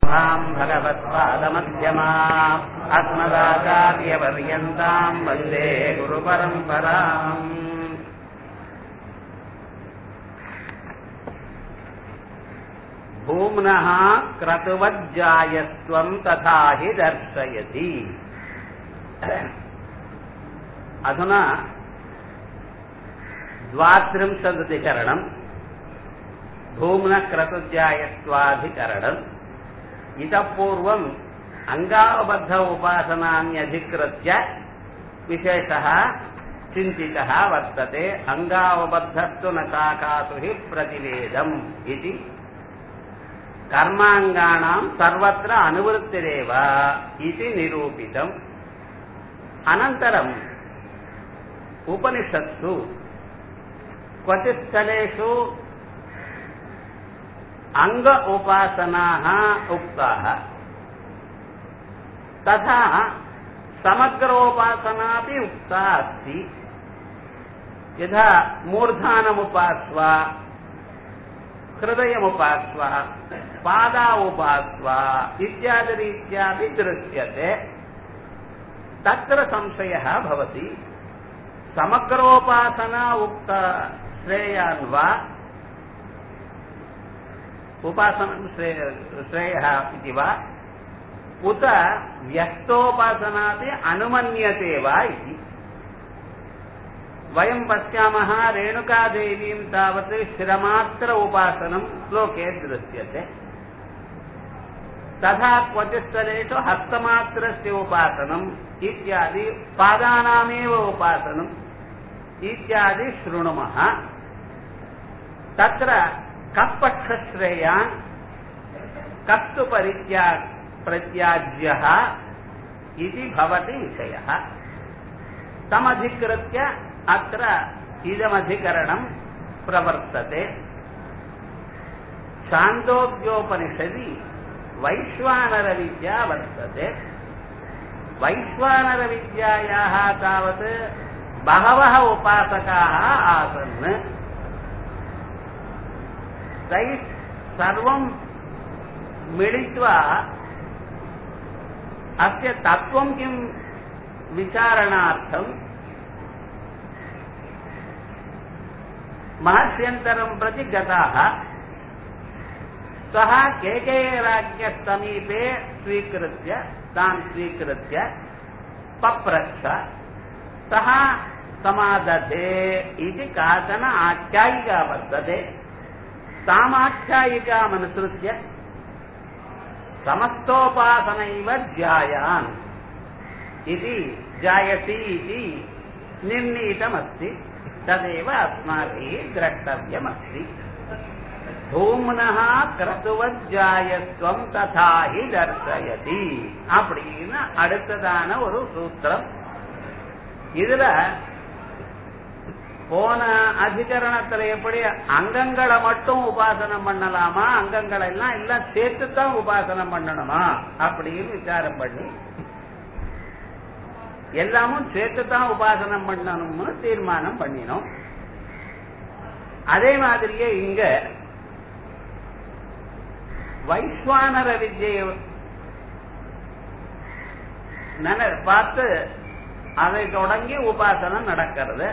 माम् भगवत्पादमध्यमा अस्मदाचार्यपर्यन्ताम् वन्दे गुरुपरम्पराम् भूम्नः क्रतुवज्जायस्त्वम् तथा हि दर्शयति अधुना द्वात्रिंशदधिकरणम् भूम्नः क्रतुज्जायत्वाधिकरणम् इतः पूर्वम् अङ्गावबद्ध उपासनान्यधिकृत्य विशेषः चिन्तितः वर्तते अङ्गावबद्धस्तु न काकासु हि प्रतिवेदम् इति कर्माङ्गाणाम् सर्वत्र अनुवृत्तिरेव इति निरूपितम् अनन्तरम् उपनिषत्सु क्वचित् स्थलेषु अङ्ग उपासनाः उक्ताः तथा समग्रोपासनापि उक्ता अस्ति यथा मूर्धानमुपास्व हृदयमुपास्व पादा उपास्व इत्यादिरीत्यापि दृश्यते तत्र संशयः भवति समग्रोपासना उक्त श्रेयान् वा उपासनं श्रेयः इति वा उत व्यस्तोपासनापि अनुमन्यते वा इति वयं पश्यामः रेणुकादेवीं तावत् शिरमात्र उपासनं श्लोके दृश्यते तथा क्वचित् स्थलेषु हस्तमात्रस्य उपासनम् इत्यादि पादानामेव उपासनम् इत्यादि शृणुमः तत्र कपक्षश्रेयान् कस्तु परित्या प्रत्याज्यः इति भवति विषयः तमधिकृत्य अत्र इदमधिकरणं प्रवर्तते छान्दोग्योपनिषदि वैश्वानरविद्या वर्तते वैश्वानरविद्यायाः तावत् बहवः उपासकाः आसन् तैः सर्वं मिलित्वा अस्य तत्त्वं किं विचारणार्थं महर्ष्यन्तरं प्रति गताः सः केकेयराज्ञः समीपे स्वीकृत्य तान् स्वीकृत्य पप्रच्छ सः समादधे इति काचन आख्यायिका वर्तते तामाख्यायिकामनुसृत्य समस्तोपासनैव ज्यायान् इति जायति इति निर्णीतमस्ति तदेव अस्माभिः द्रष्टव्यमस्ति धूम्नः கிரதுவஜாயத்துவம் ததா ஹி தர்சயதி அப்படின்னு அடுத்ததான ஒரு சூத்திரம் இதுல போன அதிகரணத்துல எப்படி அங்கங்களை மட்டும் உபாசனம் பண்ணலாமா அங்கங்களை எல்லாம் எல்லாம் சேர்த்துத்தான் உபாசனம் பண்ணணுமா அப்படின்னு விசாரம் பண்ணி எல்லாமும் சேர்த்துத்தான் உபாசனம் பண்ணணும்னு தீர்மானம் பண்ணினோம் அதே மாதிரியே இங்க வைஸ்வானர வித்யை பார்த்து அதை தொடங்கி உபாசனம் நடக்கிறது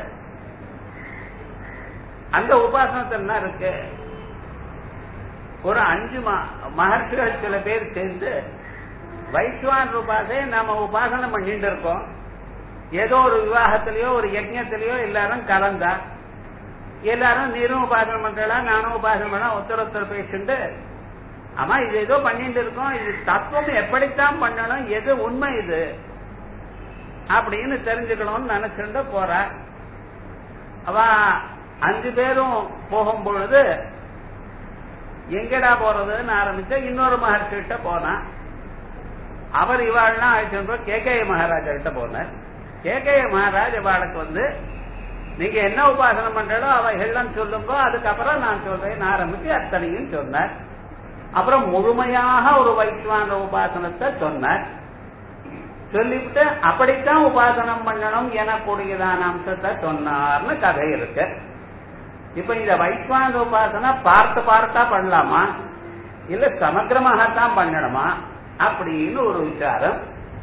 அந்த உபாசனத்தில் என்ன இருக்கு ஒரு அஞ்சு மகர்ஷிகள் சில பேர் சேர்ந்து வைஸ்வான் உபாசை நாம உபாசனம் பண்ணிட்டு இருக்கோம் ஏதோ ஒரு விவாகத்திலேயோ ஒரு யஜ்யத்திலேயோ எல்லாரும் கலந்தா எல்லாரும் நீரும் உபாசனம் பண்றா நானும் உபாசனம் பண்ண ஒருத்தர் ஒருத்தர் பேசிட்டு ஆமா இது ஏதோ பண்ணிட்டு இருக்கோம் இது தத்துவம் எப்படித்தான் பண்ணணும் எது உண்மை இது அப்படின்னு தெரிஞ்சுக்கணும்னு நினைச்சுட்டு போற அவ அஞ்சு பேரும் போகும் பொழுது எங்கடா போறதுன்னு ஆரம்பிச்ச இன்னொரு மகர்ஷி கிட்ட போனா அவர் இவாள்லாம் அழைச்சிட்டு கேகய மகாராஜா கிட்ட போனார் கேகய மகாராஜ் இவாளுக்கு வந்து நீங்க என்ன உபாசனம் பண்றோ அவைகள்லாம் சொல்லுங்க அதுக்கப்புறம் நான் சொல்றேன் ஆரம்பிச்சு அத்தனையும் சொன்னார் அப்புறம் முழுமையாக ஒரு வைஷ்வான உபாசனத்தை சொன்னார் சொல்லிவிட்டு அப்படித்தான் உபாசனம் பண்ணணும் எனக்கூடியதான அம்சத்தை சொன்னார்னு கதை இருக்கு இப்ப இந்த வைஸ்வான உபாசனை பார்த்து பார்த்தா பண்ணலாமா இல்ல சமக்கிரமாகத்தான் பண்ணணுமா அப்படின்னு ஒரு விசாரம்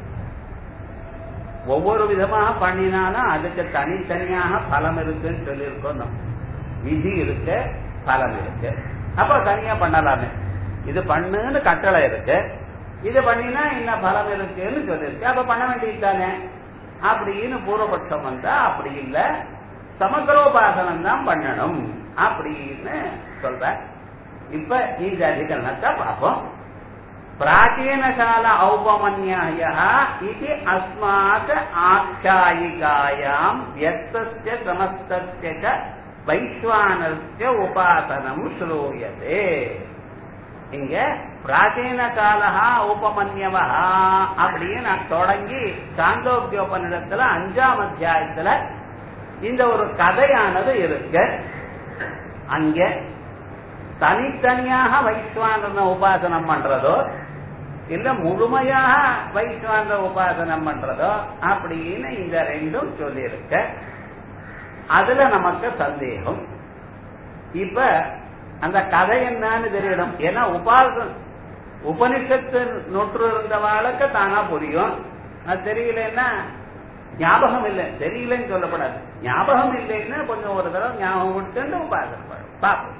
ஒவ்வொரு விதமாக பண்ணினாலும் அதுக்கு தனித்தனியாக பலம் இருக்குன்னு சொல்லியிருக்கோம் நம்ம. விதி இருக்கு பலம் இருக்கு அப்ப தனியா பண்ணலாமே இது பண்ணுன்னு கட்டளை இருக்கு இது பண்ணினா என்ன பலம் இருக்குன்னு சொல்லியிருக்கு அப்ப பண்ண வேண்டியது தானே அப்படின்னு பூர்வபட்சம் வந்தா அப்படி இல்ல சமக்கிரோபாசனம் தான் பண்ணணும் அப்படின்னு சொல்ற இப்ப இந்த அதிகரணத்தை பார்ப்போம் प्राचीनकाल औपमन्यायः इति अस्मात् आख्यायिकायाम् व्यस्तस्य समस्तस्य च वैश्वानस्य उपासनम् श्रूयते இங்க பிராச்சீன காலஹா உபமன்யவா அப்படின்னு தொடங்கி சாந்தோக்கியோபனிடத்துல அஞ்சாம் அத்தியாயத்துல இந்த ஒரு கதையானது இருக்கு அங்க தனித்தனியாக வைஸ்வானன உபாசனம் பண்றதோ இல்ல முழுமையாக வைஸ்வான உபாசனம் பண்றதோ அப்படின்னு இந்த ரெண்டும் சொல்லியிருக்க அதுல நமக்கு சந்தேகம் இப்ப அந்த கதை என்னன்னு தெரியணும் ஏன்னா உபாசம் உபனிஷத்து நொற்று இருந்தவாளுக்கு தானா புரியும் அது தெரியலன்னா ஞாபகம் இல்லை தெரியலன்னு சொல்லப்படாது ஞாபகம் இல்லைன்னா கொஞ்சம் ஒரு தடவை ஞாபகம் விட்டு உபாசனம் பார்ப்போம்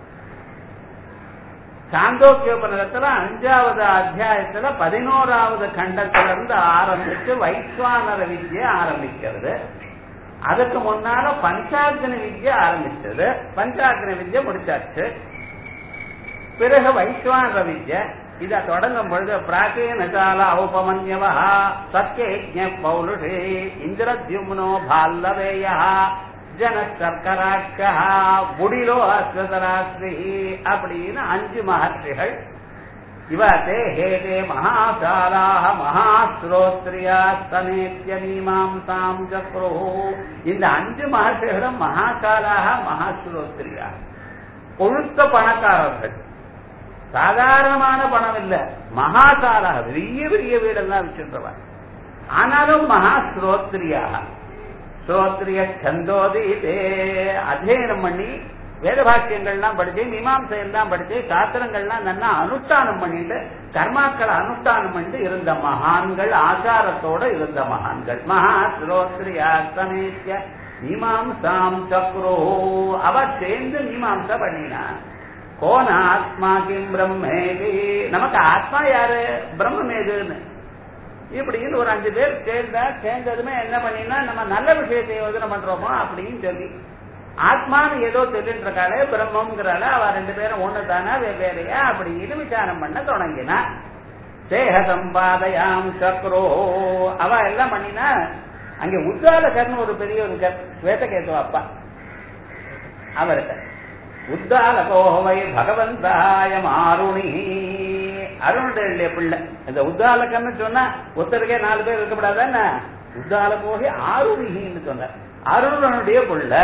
சாந்தோக்கியோபனிடத்துல அஞ்சாவது அத்தியாயத்துல பதினோராவது கண்டத்திலிருந்து ஆரம்பிச்சு வைஸ்வானர வித்யை ஆரம்பிக்கிறது அதுக்கு முன்னால பஞ்சாக்னி வித்யை ஆரம்பிச்சது பஞ்சாக்னி வித்யை முடிச்சாச்சு பிறகு வைஸ்வானர வித்யை இத தொடங்கும் பொழுது பிராச்சீன கால ஔபமன்யவா சத்யஜ பௌலுஷே இந்திரத்யும்னோ பால்லவேயா ஜன சர்க்கராட்சா புடிலோ அஸ்வதராஸ்ரீ அப்படின்னு அஞ்சு மகர்ஷிகள் இவத்தே ஹேதே மகாசாலாக மகாஸ்ரோத்ரியா சமேத்திய மீமாம்சாம் சக்ரோ இந்த அஞ்சு மகர்ஷிகளும் மகாசாலாக மகாஸ்ரோத்ரியா கொழுத்த பணக்காரர்கள் சாதாரணமான பணம் இல்ல மகாசாலாக பெரிய பெரிய வீடெல்லாம் வச்சிருந்தவன் ஆனாலும் மகாஸ்ரோத்ரியாக ஸ்ரோத்ரிய சந்தோதீதே அத்தியனம் பண்ணி வேத பாக்கியங்கள்லாம் படிச்சு மீமாம்சை எல்லாம் படிச்சு சாஸ்திரங்கள்லாம் நல்லா அனுஷ்டானம் பண்ணிட்டு கர்மாக்களை அனுஷ்டானம் பண்ணிட்டு இருந்த மகான்கள் ஆச்சாரத்தோட இருந்த மகான்கள் மகா ஸ்ரோத்ரியா சமேத்திய மீமாம்சாம் சக்ரோ அவ சேர்ந்து மீமாம்சா பண்ணினா கோன ஆத்மா கிம் பிரம்மேதி நமக்கு ஆத்மா யாரு பிரம்மமேதுன்னு இப்படின்னு ஒரு அஞ்சு பேர் சேர்ந்தா சேர்ந்ததுமே என்ன பண்ணினா நம்ம நல்ல விஷயத்தை யோசனை பண்றோமோ அப்படின்னு சொல்லி ஆத்மான்னு ஏதோ சொல்லிட்டு இருக்காளே பிரம்மங்கிறாள அவ ரெண்டு பேரும் ஒண்ணு தானா வெவ்வேறையா அப்படின்னு விசாரம் பண்ண தொடங்கினா தேக சம்பாதையாம் சக்ரோ அவ எல்லாம் பண்ணினா அங்க உத்தாலகர்னு ஒரு பெரிய ஒரு ஸ்வேதகேது அப்பா அவருக்கு உத்தாலகோவை பகவந்தாயம் ஆருணி அருணுடைய பிள்ளை இந்த உத்தாலக்கன்னு சொன்னா ஒருத்தருக்கே நாலு பேர் இருக்கக்கூடாது உத்தாலகோகி ஆருணின்னு சொன்னார் அருணனுடைய பிள்ளை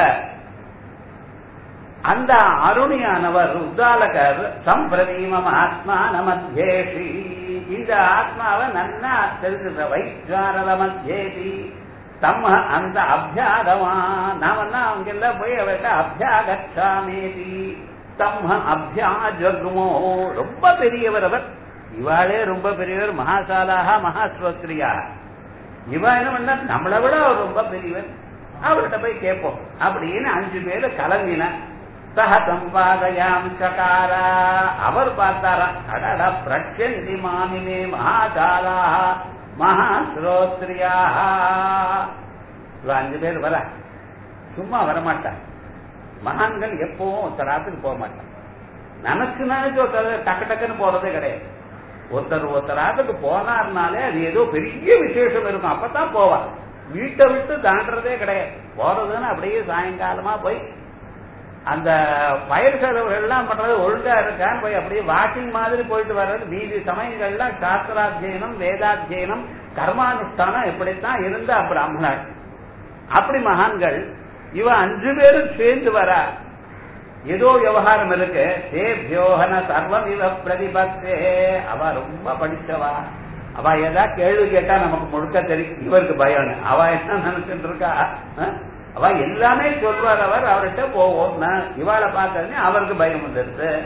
அந்த அருணியானவர் உத்தாலகர் சம்பிரதீமம் ஆத்மா நமத்யேஷி இந்த ஆத்மாவை நன்னா தெரிஞ்சுற வைஸ்வாரத மத்தியேதி தம்ம அந்த அபியாகமா நாமெல்லாம் அவங்க எல்லாம் போய் அவர்கிட்ட அபியாகச்சாமேதி தம்ம அபியாஜக்மோ ரொம்ப பெரியவர் அவர் இவாளே ரொம்ப பெரியவர் மகாசாலாக மகாஸ்வத்ரியா இவா என்ன பண்ண நம்மளை விட அவர் ரொம்ப பெரியவர் அவர்கிட்ட போய் கேட்போம் அப்படின்னு அஞ்சு பேரு கலங்கின சக சம்பாதயாம் சகாரா அவர் பார்த்தாரா அடடா பிரச்சந்தி மாமிமே மகாசாலா மகாஸ்ரோத்ரியா இவ அஞ்சு பேர் வர சும்மா வரமாட்டாங்க மகான்கள் எப்பவும் ஒருத்தராத்துக்கு போக மாட்டாங்க நினைச்சு நினைச்சு ஒருத்தர் டக்கு டக்குன்னு போறதே கிடையாது ஒருத்தர் ஒருத்தராத்துக்கு போனார்னாலே அது ஏதோ பெரிய விசேஷம் இருக்கும் அப்பதான் போவார் வீட்டை விட்டு தாண்டறதே கிடையாது போறதுன்னு அப்படியே சாயங்காலமா போய் அந்த பயிர் செலவுகள்லாம் பண்றது ஒழுங்கா இருக்கான்னு போய் அப்படியே வாக்கிங் மாதிரி போயிட்டு வர்றது மீதி சமயங்கள்லாம் சாஸ்திராத்தியனம் வேதாத்தியனம் கர்மானுஷ்டானம் இப்படித்தான் இருந்தா பிராமணர் அப்படி மகான்கள் இவ அஞ்சு பேரும் சேர்ந்து வரா ஏதோ விவகாரம் இருக்கு சேபியோகன சர்வம் இவ பிரதிபத்தே அவ ரொம்ப படிச்சவா அவ ஏதா கேள்வி கேட்டா நமக்கு முழுக்க தெரியும் இவருக்கு பயம் அவ என்ன நினைச்சிட்டு இருக்கா அவ எல்லாமே சொல்வார் அவர் அவர்கிட்ட போவோம் இவாளை பார்த்ததுன்னு அவருக்கு பயம் வந்துருது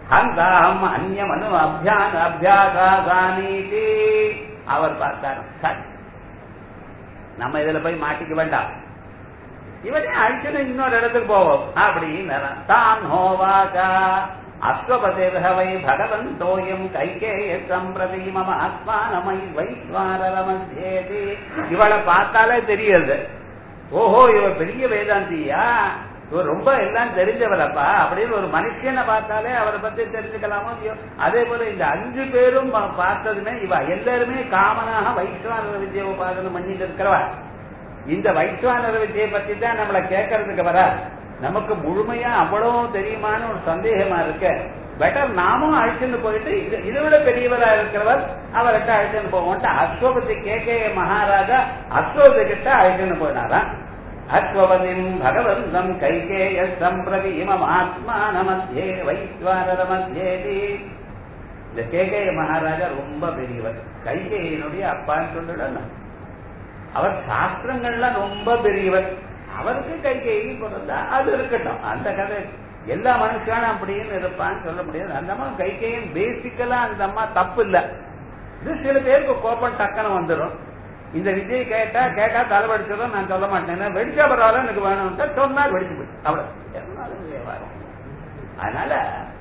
ஹந்தாம் அந்யமனு அபியான அபியாசானீதி அவர் பார்த்தார் சரி நம்ம இதுல போய் மாட்டிக்க வேண்டாம் இவனே அழிச்சுன்னு இன்னொரு இடத்துக்கு போவோம் அப்படின்னு தான் ஹோவாகா அஸ்வபதேவை பகவந்தோயம் கைகேய சம்பிரதி மம ஆத்மானமை வைஸ்வாரமேதி இவளை பார்த்தாலே தெரியுது ஓஹோ இவ பெரிய வேதாந்தியா இவர் ரொம்ப எல்லாம் தெரிஞ்சவரப்பா அப்படின்னு ஒரு மனுஷனை பார்த்தாலே அவரை பத்தி தெரிஞ்சுக்கலாமோ இல்லையோ அதே போல இந்த அஞ்சு பேரும் பார்த்ததுமே இவ எல்லாருமே காமனாக வைஸ்வானர விஜய உபாதனம் பண்ணிட்டு இருக்கிறவா இந்த வைஸ்வானர விஜய பத்தி தான் நம்மளை கேட்கறதுக்கு வர நமக்கு முழுமையா அவ்வளவு தெரியுமான்னு ஒரு சந்தேகமா இருக்கு பெட்டர் நாமும் அழைச்சுன்னு போயிட்டு இதை விட பெரியவரா இருக்கிறவர் அவர்கிட்ட அழைச்சுன்னு போவோம்ட்டு அஸ்வபதி கே கே மகாராஜா அஸ்வபதி கிட்ட அழைச்சுன்னு போயினாராம் அஸ்வபதிம் பகவந்தம் கைகேய சம்பிரதி இமம் ஆத்மான மத்தியே வைஸ்வானர மத்தியேதி இந்த கேகேய மகாராஜா ரொம்ப பெரியவர் கைகேயனுடைய அப்பான்னு சொல்லிடணும் அவர் சாஸ்திரங்கள்லாம் ரொம்ப பெரியவர் அவருக்கு கைகேயி பிறந்தா அது இருக்கட்டும் அந்த கதை எல்லா மனுஷனும் அப்படின்னு இருப்பான்னு சொல்ல முடியாது அந்த அம்மா கைகேயும் பேசிக்கலா அந்த அம்மா தப்பு இல்ல இது சில பேருக்கு கோபம் டக்குன்னு வந்துடும் இந்த விஜய் கேட்டா கேட்டா தலைவடிச்சதும் நான் சொல்ல மாட்டேன் வெடிச்சா பரவாயில்ல எனக்கு வேணும்ட்டா சொன்னால் வெடிச்சு போச்சு அவ்வளவு அதனால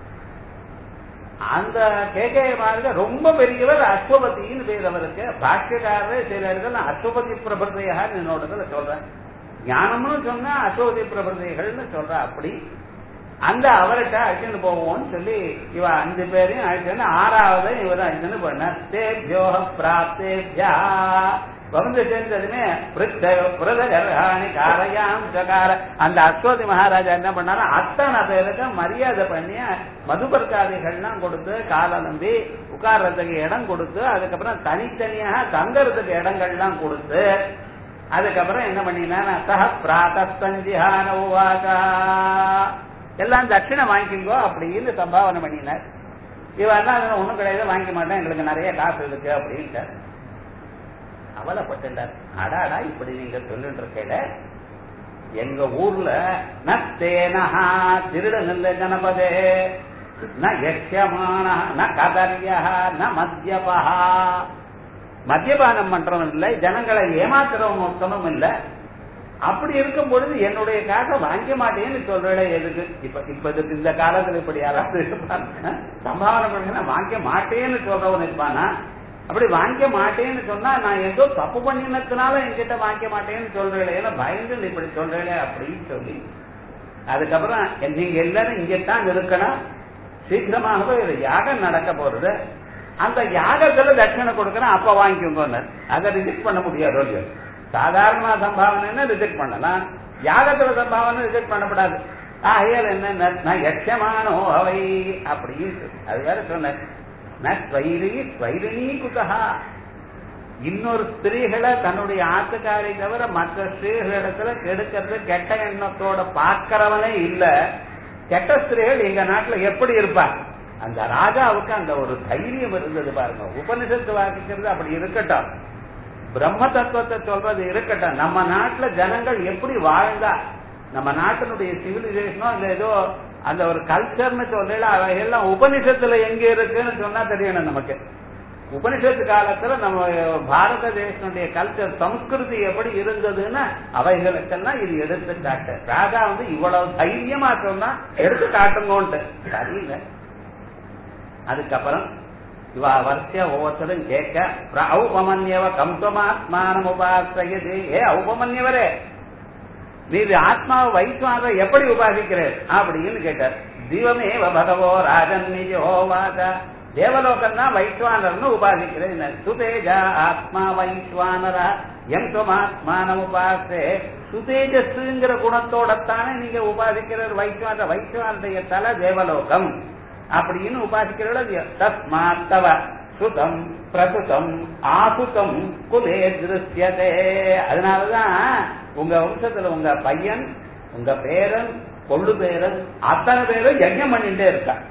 அந்த கேகே மாதிரி ரொம்ப பெரியவர் அஸ்வபதினு பேர் அவருக்கு பாஷ்யக்காரரே சில இடத்துல அஸ்வபதி பிரபதையா என்னோட சொல்றேன் ஞானம்னு சொன்னா அஸ்வபதி பிரபதைகள்னு சொல்ற அப்படி அந்த அவர்கிட்ட அழைச்சுன்னு போவோம்னு சொல்லி இவ அஞ்சு பேரையும் அழைச்சுன்னு ஆறாவது இவர் அழைச்சுன்னு போனார் தேபியோக பிராப்தேபியா வந்து சேர்ந்ததுமே பிரதகர்ஹானி காரையாம் சகார அந்த அஸ்வதி மகாராஜா என்ன பண்ணாரு அத்தனை பேருக்கு மரியாதை பண்ணி மதுபர்காதிகள்லாம் கொடுத்து காலை நம்பி உட்கார்றதுக்கு இடம் கொடுத்து அதுக்கப்புறம் தனித்தனியாக தங்கறதுக்கு இடங்கள்லாம் கொடுத்து அதுக்கப்புறம் என்ன பண்ணினா சக பிராத்தஞ்சீகான உவாகா எல்லாம் தட்சிணை வாங்கிக்கோ அப்படின்னு சம்பாவனை பண்ணினார் இவன் ஒண்ணும் கிடையாது வாங்கிக்க மாட்டேன் எங்களுக்கு நிறைய காசு இருக்கு அப்படின்ட்டு அவலப்பட்டார் அடாடா இப்படி நீங்க சொல்லிட்டு இருக்கல எங்க ஊர்ல நத்தேனஹா திருடன் இல்ல ஜனபதே ந யக்ஷமான ந கதரியா ந மத்தியபா மத்தியபானம் பண்றவன் இல்லை ஜனங்களை ஏமாத்துறவன் ஒருத்தனும் இல்லை அப்படி இருக்கும் பொழுது என்னுடைய காசை வாங்க மாட்டேன்னு சொல்றேன் எதுக்கு இப்ப இப்ப இந்த காலத்துல இப்படி யாராவது இருப்பாங்க சம்பாவனை பண்ணுங்கன்னா வாங்க மாட்டேன்னு சொல்றவன் இருப்பானா அப்படி வாங்க மாட்டேன்னு சொன்னா நான் ஏதோ தப்பு பண்ணினதுனால என்கிட்ட வாங்க மாட்டேன்னு சொல்றேன் ஏன்னா பயந்து இப்படி சொல்றேன் அப்படின்னு சொல்லி அதுக்கப்புறம் நீங்க எல்லாரும் இங்கத்தான் இருக்கணும் சீக்கிரமாகவே ஒரு யாகம் நடக்க போறது அந்த யாகத்துல தட்சிணை கொடுக்கறேன் அப்ப வாங்கிக்கோங்க அதை ரிஜெக்ட் பண்ண முடியாது இல்லையோ சாதாரண சம்பாவனை ரிஜெக்ட் பண்ணலாம் யாகத்துல சம்பாவனை ரிஜெக்ட் பண்ணப்படாது ஆகையால் என்ன யட்சமானோ அவை அப்படின்னு அது வேற சொன்ன குதா இன்னொரு ஸ்திரீகளை தன்னுடைய ஆத்துக்காரை தவிர மற்ற ஸ்திரீகளிடத்துல கெடுக்கிறது கெட்ட எண்ணத்தோட பார்க்கிறவனே இல்ல கெட்ட ஸ்திரீகள் எங்க நாட்டுல எப்படி இருப்பாங்க அந்த ராஜாவுக்கு அந்த ஒரு தைரியம் இருந்தது பாருங்க உபனிஷத்து வாசிக்கிறது அப்படி இருக்கட்டும் பிரம்ம தத்துவத்தை சொல்றது இருக்கட்டும் நம்ம நாட்டுல ஜனங்கள் எப்படி வாழ்ந்தா நம்ம நாட்டினுடைய சிவிலைசேஷனோ இல்ல ஏதோ அந்த ஒரு கல்ச்சர்னு சொல்லல அவைகள்லாம் உபனிஷத்துல எங்க இருக்குன்னு சொன்னா தெரியணும் நமக்கு உபனிஷத்து காலத்துல நம்ம பாரத தேசனுடைய கல்ச்சர் சம்ஸ்கிருதி எப்படி இருந்ததுன்னா அவைகளுக்கெல்லாம் இது எடுத்து காட்டு ராஜா வந்து இவ்வளவு தைரியமா சொன்னா எடுத்து காட்டுங்கோன்ட்டு சரியில்லை அதுக்கப்புறம் இவா வரிசையா ஒவ்வொருத்தரும் கேட்க ஔபமன்யவ கம்சமாத்மானம் உபாசையது ஏ ஔபமன்யவரே நீர் ஆத்மாவை வைஸ்வான எப்படி உபாசிக்கிறேன் அப்படின்னு கேட்டார் தீவமேவ பகவோ ராஜன் நிஜோவாத தேவலோகம் தான் வைஸ்வானர்னு உபாசிக்கிறேன் சுதேஜா ஆத்மா வைஸ்வானரா எம் துமாத்மானம் உபாசே சுதேஜஸ்ங்கிற குணத்தோடத்தானே நீங்க உபாசிக்கிற வைஸ்வான வைஸ்வானுடைய தல தேவலோகம் அப்படின்னு உபாசிக்கிறீர்களோ தஸ்மாத்தவ சுதம் பிரசுதம் ஆசுதம் குலே திருஷ்யதே அதனாலதான் உங்க வம்சத்துல உங்க பையன் உங்க பேரன் கொள்ளு பேரன் அத்தனை பேரும் யஜ்யம் பண்ணிட்டே இருக்கா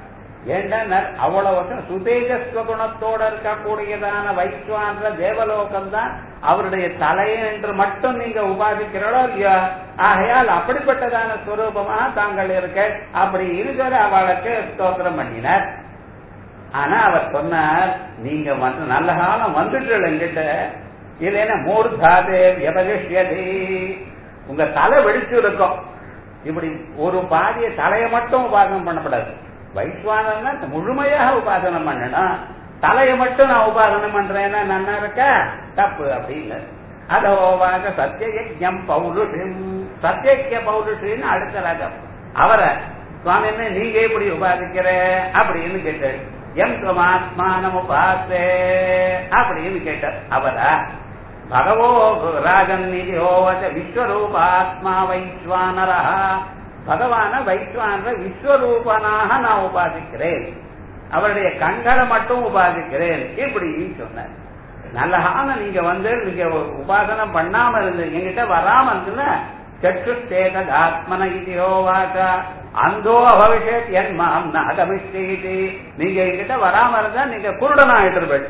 ஏண்டா அவ்வளவு வருஷம் சுதேஜஸ்வ குணத்தோட இருக்கக்கூடியதான வைஸ்வான்ற தேவலோகம் தான் அவருடைய தலையை என்று மட்டும் நீங்க உபாதிக்கிறோ இல்லையா ஆகையால் அப்படிப்பட்டதான ஸ்வரூபமாக தாங்கள் இருக்க அப்படி இருக்கிற அவளுக்கு ஸ்தோத்திரம் பண்ணினார் ஆனா அவர் சொன்னார் நீங்க வந்து நல்ல காலம் வந்துட்டு எங்கிட்ட இல்லைன்னா மூர்தாதே வியபதிஷ்யதி உங்க தலை வெடிச்சு இருக்கும் இப்படி ஒரு பாதிய தலையை மட்டும் உபாசனம் பண்ணப்படாது வைஸ்வானா முழுமையாக உபாசனம் பண்ணணும் தலையை மட்டும் நான் உபாசனம் பண்றேன்னா நன்னா இருக்க தப்பு அப்படின்னு அதோவாக சத்தியஜம் பௌருஷம் சத்தியக்கிய பௌருஷின்னு அடுத்த ராஜம் அவரை சுவாமி என்ன நீங்க எப்படி உபாதிக்கிற அப்படின்னு கேட்டாரு எம் துவமாத்மானம் உபாசே அப்படின்னு கேட்டார் அவரா பகவோ ராஜன் நிதி ஹோவச்ச விஸ்வரூபாத்மா வைஸ்வானரா பகவான வைஸ்வான விஸ்வரூபனாக நான் உபாதிக்கிறேன் அவருடைய கண்களை மட்டும் உபாதிக்கிறேன் இப்படி சொன்னார் நல்லகான நீங்க வந்து நீங்க உபாசனம் பண்ணாம இருந்து எங்கிட்ட வராம இருந்துன்னா சற்றுத்தேக ஆத்மன இதியோவாச்சா அந்தோ அபவிஷேத் என் மாம் நகமிஷ்டி நீங்க எங்கிட்ட வராம இருந்தா நீங்க குருடனாயிட்டு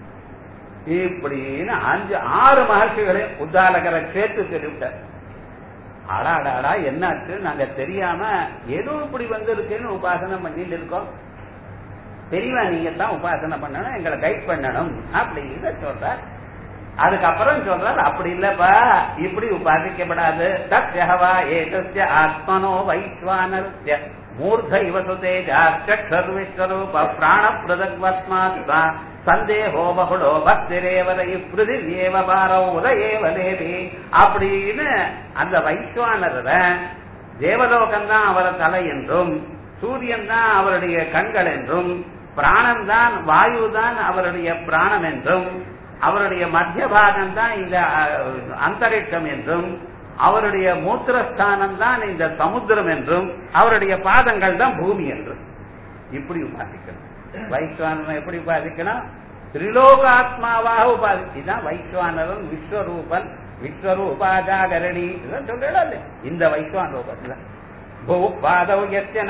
இப்படின்னு அஞ்சு ஆறு மகர்ஷிகளை உத்தாலகரை சேர்த்து சொல்லிவிட்டார் அடாடாடா என்னாச்சு நாங்க தெரியாம ஏதோ இப்படி வந்திருக்குன்னு உபாசனை பண்ணிட்டு இருக்கோம் தெரியவா நீங்க தான் உபாசனை பண்ணணும் எங்களை கைட் பண்ணணும் அப்படின்னு சொல்ற அதுக்கப்புறம் சொல்றார் அப்படி இல்லப்பா இப்படி உபாசிக்கப்படாது தத்யஹவா ஏதஸ்ய ஆத்மனோ வைஸ்வானருத்ய மூர்த்த இவசு தேஜாச்சர்விஸ்வரூப பிராண பிரதக்வத்மாத்மா சந்தேகோ பகுடோ பக்திரேவரை பிருதிவியேவ பாரோ உதயேவ தேவி அப்படின்னு அந்த வைஸ்வானர தேவலோகம் தான் அவர தலை என்றும் சூரியன் தான் அவருடைய கண்கள் என்றும் பிராணம் தான் வாயு தான் அவருடைய பிராணம் என்றும் அவருடைய மத்திய பாகம் தான் இந்த அந்தரிட்சம் என்றும் அவருடைய மூத்திரஸ்தானம் தான் இந்த சமுத்திரம் என்றும் அவருடைய பாதங்கள் தான் பூமி என்றும் இப்படி உபாசிக்கணும் வைஸ்வானரன் எப்படி உபாசிக்கணும் திரிலோகாத்மாவாக உபாதி இதுதான் வைஸ்வானரன் விஸ்வரூபன் விஸ்வரூபாஜாகரணி இதெல்லாம் சொல்றேன் இந்த வைஸ்வான் ரூபத்துல பூபாதௌ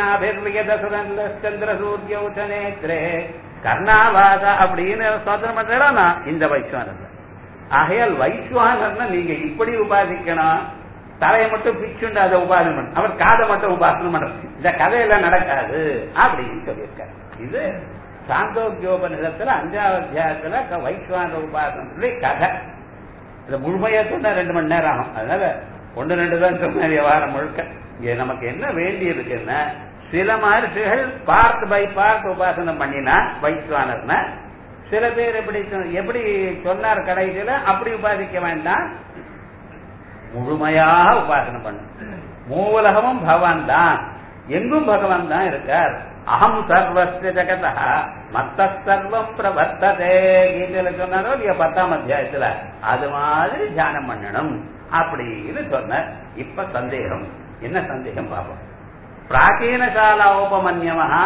சந்திர சூரியௌ நேத்ரே கர்ணாவாத அப்படின்னு சோதனை பண்றா இந்த வைஸ்வானர் ஆகையால் வைஸ்வானர்னா நீங்க இப்படி உபாதிக்கணும் தலையை மட்டும் பிச்சுண்டு அதை உபாசனம் பண்ண அவர் காதை மட்டும் உபாசனம் பண்ற இந்த கதையெல்லாம் நடக்காது அப்படின்னு சொல்லியிருக்காரு இது சாந்தோக்கியோபனிடத்துல அஞ்சாவது அத்தியாயத்துல வைஸ்வான உபாசனம் சொல்லி கதை இதை முழுமையா சொன்னா ரெண்டு மணி நேரம் ஆகும் அதனால ஒன்று ரெண்டு தான் சொன்ன வாரம் முழுக்க இங்க நமக்கு என்ன வேண்டி இருக்குன்னா சில மகர்ஷிகள் பார்ட் பை பார்ட் உபாசனம் பண்ணினா வைஸ்வானர்னா சில பேர் எப்படி எப்படி சொன்னார் கடைசியில அப்படி உபாசிக்க வேண்டாம் முழுமையாக உபாசனம் பண்ணு மூலகமும் பகவான் தான் எங்கும் பகவான் தான் இருக்கார் அகம் சர்வஸ்ய ஜகதா மத்த சர்வம் பிரவர்த்ததே கீதையில சொன்னாரோ இல்லையா பத்தாம் அத்தியாயத்துல அது மாதிரி தியானம் பண்ணணும் அப்படின்னு சொன்ன இப்ப சந்தேகம் என்ன சந்தேகம் பார்ப்போம் பிராச்சீன கால உபமன்யமஹா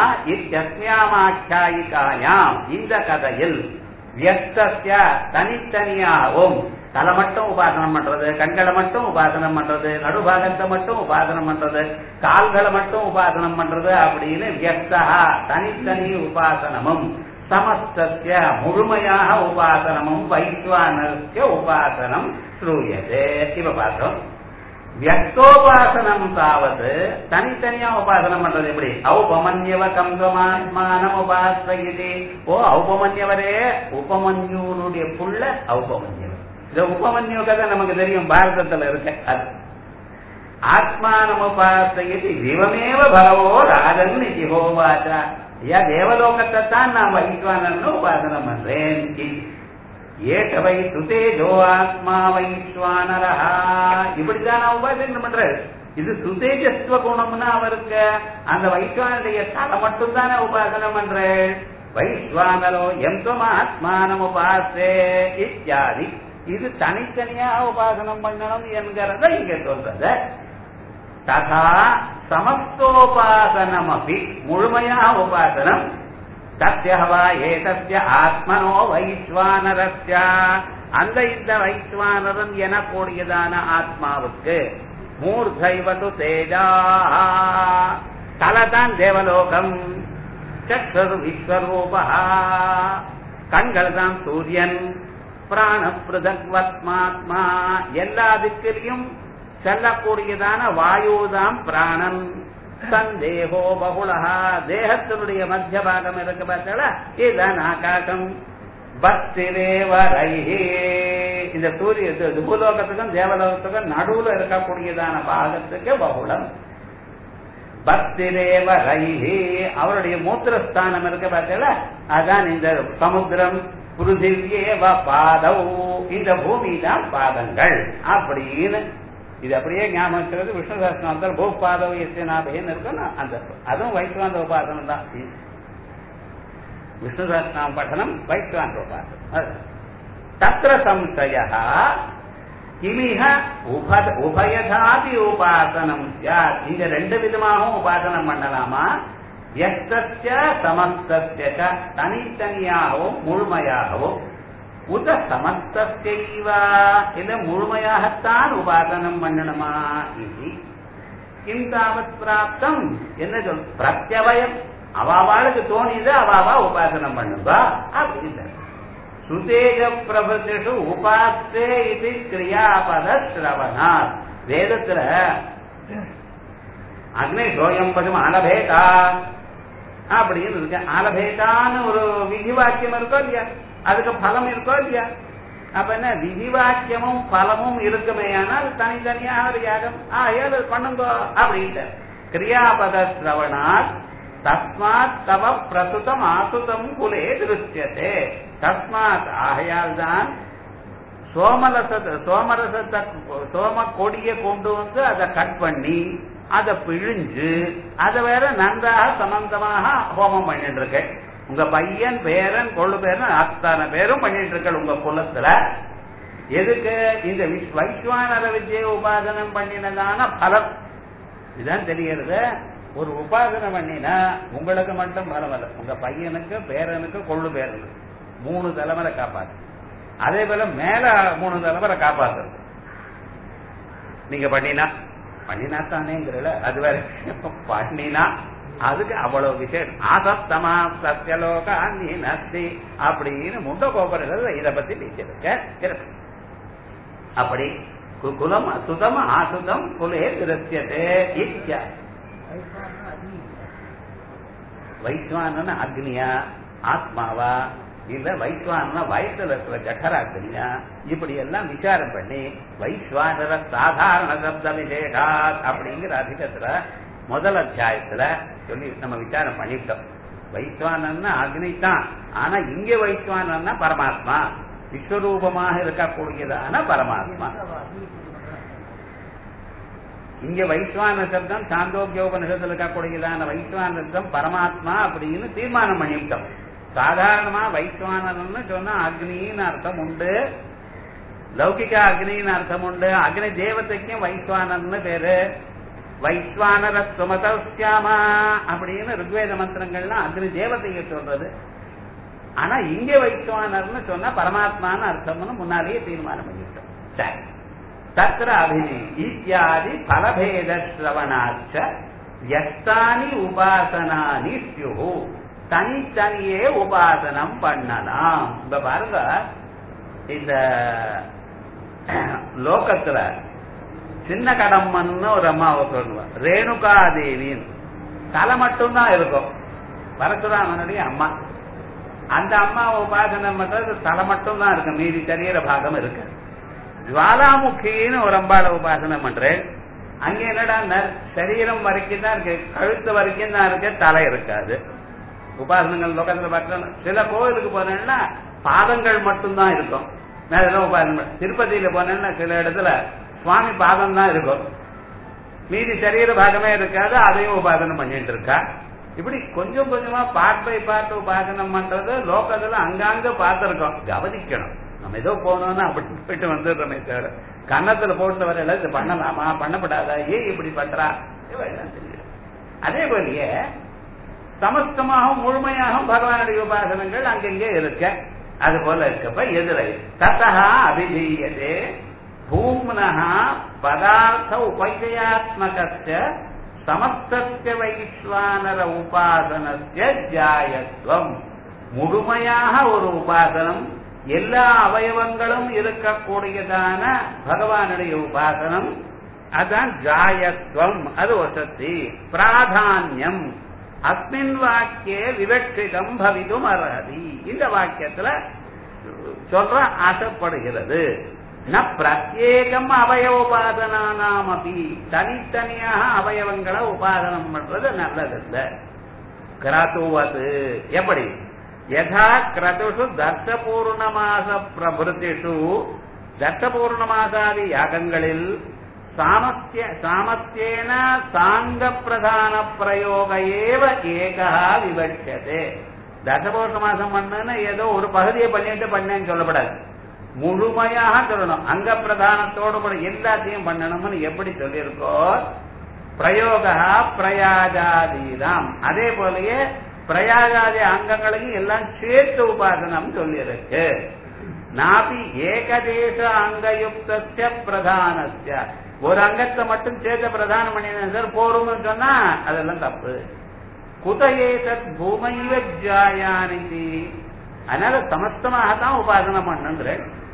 இத்தியஸ்மியாமாக்கியாயிகாயாம் இந்த கதையில் வியஸ்தஸ்ய தனித்தனியாகவும் தலை மட்டும் உபாசனம் பண்றது கண்களை மட்டும் உபாசனம் பண்றது நடுபாகத்தை மட்டும் உபாசனம் பண்றது கால்களை மட்டும் உபாசனம் பண்றது அப்படின்னு வியஸ்தா தனித்தனி உபாசனமும் சமஸ்தஸ்ய முழுமையாக உபாசனமும் வைஸ்வானஸ்ய உபாசனம் ஸ்ரூயதே இப்ப பார்த்தோம் வியக்தோபாசனம் தாவது தனித்தனியா உபாசனம் பண்றது எப்படி ஔபமன்யவ கம்சமாத்மானம் உபாசகிதி ஓ ஔபமன்யவரே உபமன்யூனுடைய புள்ள ஔபமன்யவர் இந்த உபமன்யு கதை நமக்கு தெரியும் பாரதத்துல இருக்க அது ஆத்மானம் உபாசகிதி திவமேவ பகவோ ராஜன் ஜிஹோவாச்சா ஐயா தேவலோகத்தை தான் நான் வைஸ்வானன்னு உபாசனம் பண்றேன் ஏக வை சுதேஜோ ஆத்மா வைஸ்வானரா இப்படிதான் நான் உபாசனம் பண்றேன் இது சுதேஜஸ்வ குணம்னு அவருக்கு அந்த வைஸ்வானுடைய தலை மட்டும் தானே உபாசனம் பண்றேன் வைஸ்வானரோ எந்தம் ஆத்மானம் உபாசே இத்தியாதி இது தனித்தனியா உபாசனம் பண்ணணும் என்கிறத இங்க சொல்றது ததா சமஸ்தோபாசனம் அப்படி முழுமையா உபாசனம் தத்யவா ஏதஸ்ய ஆத்மனோ வைஸ்வானரஸ்ய அந்த இந்த வைஸ்வானரன் எனக்கூடியதான ஆத்மாவுக்கு மூர்த்தைவது தேஜா தலதான் தேவலோகம் சக்ஷரு விஸ்வரூபா கண்கள் தான் சூரியன் பிராண பிரதக்வத்மாத்மா எல்லா திக்கிலையும் செல்லக்கூடியதான வாயுதான் பிராணன் சந்தேகோ பகுலஹா தேகத்தினுடைய மத்திய பாகம் இருக்கு பார்த்தா இதுதான் ஆகாசம் பக்திரேவரைஹே இந்த சூரிய இது பூலோகத்துக்கும் தேவலோகத்துக்கும் நடுவுல இருக்கக்கூடியதான பாகத்துக்கு பகுலம் பக்திரேவ ரைஹி அவருடைய மூத்திரஸ்தானம் இருக்க பார்த்தல அதான் இந்த சமுத்திரம் புருதிவ்யேவ பாதவ் இந்த பூமி தான் பாதங்கள் அப்படின்னு இது அப்படியே ஞாபகம் வச்சுக்கிறது விஷ்ணு சாஸ்திரம் பூ பாதவ் எஸ்னாபேன்னு இருக்கணும் அந்த அதுவும் வைஷ்வாந்த உபாசனம் தான் விஷ்ணு சஹஸ்ரநாம பட்டனம் வைஷ்வாந்த உபாசனம் தத்திர சம்சய கிமிக உப உபயதாதி உபாசனம் சாத் இங்க ரெண்டு விதமாகவும் உபாசனம் பண்ணலாமா எஸ்தஸ்ய சமஸ்தஸ்ய ச தனித்தனியாகவும் முழுமையாகவும் உத சமஸ்தஸ்யைவா இல்ல முழுமையாகத்தான் உபாசனம் பண்ணணுமா இது கிம் தாவத் பிராப்தம் என்ன சொல் பிரத்யவயம் அவாவாளுக்கு தோணிது அவாவா உபாசனம் பண்ணுவா அப்படின்னு சுதேஜ பிரபதிஷு உபாஸ்தே இது கிரியாபத சிரவணாத் வேதத்துல அக்னி சோயம் பதும் ஆலபேதா அப்படின்னு இருக்கு ஆலபேதான்னு ஒரு விதி வாக்கியம் இருக்கோ இல்லையா அதுக்கு பலம் இருக்கோ இல்லையா அப்ப என்ன விதி வாக்கியமும் பலமும் இருக்குமே ஆனால் தனித்தனியாக ஒரு யாகம் ஆகையால் அது பண்ணுங்க அப்படின்ட்டு கிரியாபத சிரவணாத் தஸ்மாத் தவ பிரசுதம் ஆசுதம் குலே திருஷ்யத்தே தஸ்மாத் ஆகையால் தான் சோமரசத்தை சோமரசத்தை சோம கொடியை கொண்டு வந்து அதை கட் பண்ணி அதை பிழிஞ்சு அதை வேற நன்றாக சமந்தமாக ஹோமம் பண்ணிட்டு இருக்கேன் உங்க பையன் பேரன் கொள்ளு பேரன் அத்தனை பேரும் பண்ணிட்டு இருக்க உங்க குலத்துல எதுக்கு இந்த விஷ்- வைஸ்வானர வித்யை உபாசனம் பண்ணினதான பலம் இதுதான் தெரிகிறது ஒரு உபாசனை பண்ணினா உங்களுக்கு மட்டும் பரவாயில்ல உங்க பையனுக்கு பேரனுக்கு கொள்ளு பேரனுக்கு மூணு தலைமுறை காப்பாத்து அதே போல மேல மூணு தலைமுறை காப்பாத்துறது நீங்க பண்ணினா பண்ணினா தானேங்கிறல அது வேற பண்ணினா அதுக்கு அவ்வளவு விசேஷம் ஆசத்தமா சத்தியலோக நீ நஸ்தி அப்படின்னு முண்ட கோபுரங்கள் இத பத்தி பேசியிருக்க இருக்கு. அப்படி கு- குலம் அசுதம் ஆசுதம் குலே திருத்தியதே இத்யா வைஸ்வானன அக்னியா ஆத்மாவா இல்ல வைஸ்வான வயசுல இருக்கிற ஜఠராக்னியா இப்படி எல்லாம் விசாரம் பண்ணி வைஸ்வானர சாதாரண சப்த விசேஷாத் அப்படிங்கிற அதிகத்துல முதல் அத்தியாயத்துல சொல்லி நம்ம விசாரம் பண்ணிட்டோம் வைஸ்வானன்னா அக்னி தான் ஆனா இங்க வைஸ்வானன்னா பரமாத்மா விஸ்வரூபமாக இருக்கக்கூடியதான பரமாத்மா இங்க வைஸ்வான சப்தம் சாந்தோக்கியோபனிஷத்துல இருக்கக்கூடியதான வைஸ்வான சப்தம் பரமாத்மா அப்படின்னு தீர்மானம் பண்ணிவிட்டோம் சாதாரணமா வைஸ்வானன்னு சொன்னா அக்னின்னு அர்த்தம் உண்டு லௌகிக அக்னின்னு அர்த்தம் உண்டு அக்னி தேவதைக்கும் வைஸ்வானன்னு பேரு வைஸ்வானர சுமதஸ்யாமா அப்படின்னு ருக்வேத மந்திரங்கள்லாம் அக்னி தேவதையை சொல்றது ஆனா இங்க வைஸ்வானர்னு சொன்னா பரமாத்மான்னு அர்த்தம்னு முன்னாலேயே தீர்மானம் பண்ணிவிட்டோம் சரி தத்திர அபிதி இத்தியாதி பலபேத சிரவணாச்ச எஸ்தானி உபாசனானி ஸ்யு தனித்தனியே உபாசனம் பண்ணலாம் இப்ப பாருங்க இந்த லோகத்துல சின்ன கடம்மன்னு ஒரு அம்மாவை சொல்லுவா ரேணுகா தேவின்னு தலை மட்டும்தான் இருக்கும் பரசுராமனுடைய அம்மா அந்த அம்மாவை உபாசனம் பண்றது தலை மட்டும்தான் இருக்கு மீதி சரீர பாகம் இருக்கு ஜுவாலாமுகின்னு ஒரு அம்பாளை உபாசனை பண்றேன் அங்க என்னடா ந- சரீரம் வரைக்கும் தான் இருக்கு கழுத்து வரைக்கும் தான் இருக்கு தலை இருக்காது உபாசனங்கள் லோகத்துல பார்க்கணும் சில கோவிலுக்கு போனேன்னா பாதங்கள் மட்டும்தான் இருக்கும் மேல உபாசனை பண்ண- திருப்பதியில போனேன்னா சில இடத்துல சுவாமி பாதம் தான் இருக்கும் மீதி சரீர பாகமே இருக்காது அதையும் உபாசனம் பண்ணிட்டு இருக்கா இப்படி கொஞ்சம் கொஞ்சமா பார்ட் பை பார்ட் உபாசனம் பண்றது லோகத்துல அங்காங்க பார்த்திருக்கோம் கவனிக்கணும் நம்ம ஏதோ போனோம்னா அப்படி போயிட்டு வந்துடுறோமே தவிர கன்னத்துல போட்டு வரையில இது பண்ணலாமா பண்ணப்படாதா ஏன் இப்படி பண்றா இவையெல்லாம் தெரியும் அதே போலயே சமஸ்தமாகவும் முழுமையாகவும் பகவானுடைய உபாசனங்கள் அங்கங்கே இருக்க அது போல இருக்கப்ப எதிரை தத்தா அபிதீயதே பூம்னஹ பதார்த்த உபயயாத்மகஸ்ய சமஸ்தஸ்ய வைஸ்வானர உபாசனஸ்ய ஜாயத்வம் முழுமையாக ஒரு உபாசனம் எல்லா அவயவங்களும் இருக்கக்கூடியதான பகவானுடைய உபாசனம் அதான் ஜாயத்வம் அது வசதி பிராதான்யம் அஸ்மின் வாக்கிய விவட்சிதம் பவிதும் அர்ஹதி இந்த வாக்கியத்துல சொல்ற ஆசைப்படுகிறது ந பிரத்யேகம் அவயவ உபாசனானாம் அப்படி தனித்தனியாக அவயவங்களை உபாசனம் பண்றது நல்லதில்ல கிரதுவது எப்படி யதா கிரதுஷு தர்ஷபூர்ணமாச பிரபுத்திஷு தர்ஷபூர்ணமாசாதி யாகங்களில் சாமத்திய சாமத்தியேன சாங்க பிரதான பிரயோக ஏவ ஏகா விவட்சதே தசபூர்ண மாசம் பண்ணுன்னு ஏதோ ஒரு பகுதியை பண்ணிட்டு பண்ணேன்னு சொல்லப்படாது முழுமையாக சொல்லணும் அங்க பிரதானத்தோடு கூட எல்லாத்தையும் பண்ணணும்னு எப்படி சொல்லியிருக்கோ பிரயோக பிரயாஜாதீதாம் அதே போலயே பிரயாகாதி அங்கங்களையும் எல்லாம் சேர்த்து உபாசனம் சொல்லியிருக்கு நாபி ஏகதேச அங்கயுக்த பிரதானஸ்ய ஒரு அங்கத்தை மட்டும் சேர்த்து பிரதானம் பண்ணினா சார் போரும்னு சொன்னா அதெல்லாம் தப்பு குதஏதத் பூமைவ ஜாயானிதி அதனால சமஸ்தமாக தான் உபாசனம் பண்ணுன்ற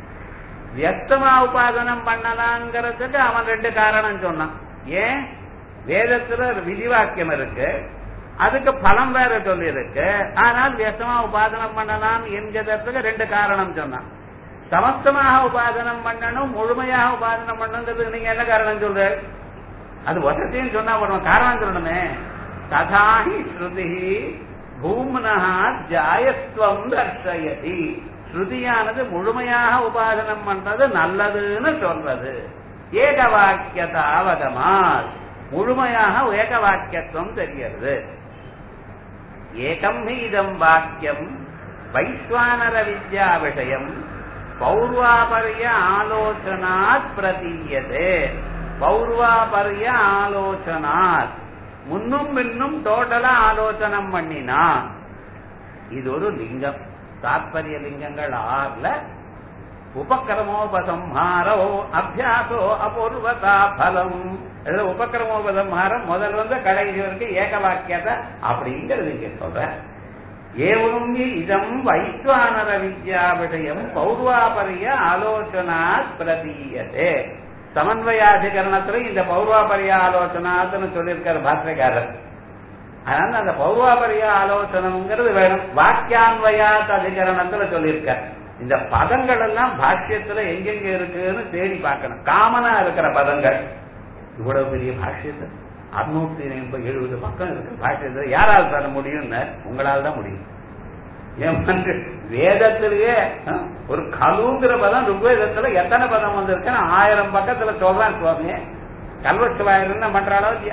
வியஸ்தமா உபாசனம் பண்ணலாங்கிறதுக்கு அவன் ரெண்டு காரணம் சொன்னான் ஏன் வேதத்துல விதிவாக்கியம் இருக்கு அதுக்கு பலம் வேற சொல்லி இருக்கு ஆனால் வியஸ்தமா உபாசனம் பண்ணலாம் என்கிறதுக்கு ரெண்டு காரணம் சொன்னான் சமஸ்தமாக உபாசனம் பண்ணணும் முழுமையாக உபாசனம் பண்ணணுங்கிறதுக்கு நீங்க என்ன காரணம் சொல்ற அது வசதின்னு சொன்னா ஒரு காரணம் சொல்லணுமே ததாஹி ஸ்ருதி பூம்னா ஜாயத்துவம் தர்ஷயதி ஸ்ருதியானது முழுமையாக உபாசனம் பண்றது நல்லதுன்னு சொல்றது ஏக வாக்கியதாவகமால் முழுமையாக ஏக வாக்கியத்துவம் தெரிகிறது ஏகம் இதம் வாக்கியம் வைஸ்வானர வித்யா விஷயம் பௌர்வாபரிய ஆலோசனாத் பிரதீயதே பௌர்வாபரிய ஆலோசனாத் முன்னும் பின்னும் டோட்டலா ஆலோசனம் பண்ணினா இது ஒரு லிங்கம் தாத்பரிய லிங்கங்கள் ஆறுல உபக்கிரமோபசம்ஹாரோ அபியாசோ அபூர்வதா பலம் இதுல உபக்கிரமோபசம்ஹாரம் முதல் வந்து கடைசி வரைக்கும் ஏக வாக்கியத்தை அப்படிங்கிறது இங்க சொல்ற ஏவம் இதம் வைஸ்வானர வித்யா விஷயம் பௌர்வாபரிய ஆலோசனா பிரதீயதே சமன்வயாதிகரணத்துல இந்த பௌர்வாபரிய ஆலோசனாத்துன்னு சொல்லியிருக்காரு பாத்திரக்காரர் அதனால அந்த பௌர்வாபரிய ஆலோசனம்ங்கிறது வேணும் வாக்கியான்வயாத் அதிகரணத்துல சொல்லியிருக்கார் இந்த பதங்கள் எல்லாம் பாஷ்யத்துல எங்கெங்க இருக்குன்னு தேடி பார்க்கணும் காமனா இருக்கிற பதங்கள் இவ்வளவு பெரிய பாஷ்யத்தை அறுநூத்தி எண்பது எழுபது பக்கம் இருக்கு பாஷ்யத்துல யாரால் தர முடியும்னு உங்களால் தான் முடியும் ஏன் வேதத்திலேயே ஒரு கலுங்கிற பதம் ருக்வேதத்துல எத்தனை பதம் வந்திருக்குன்னு ஆயிரம் பக்கத்துல சொல்றான் சுவாமி கல்வெட்டுவாயிரம் என்ன பண்றாளோ இல்லையா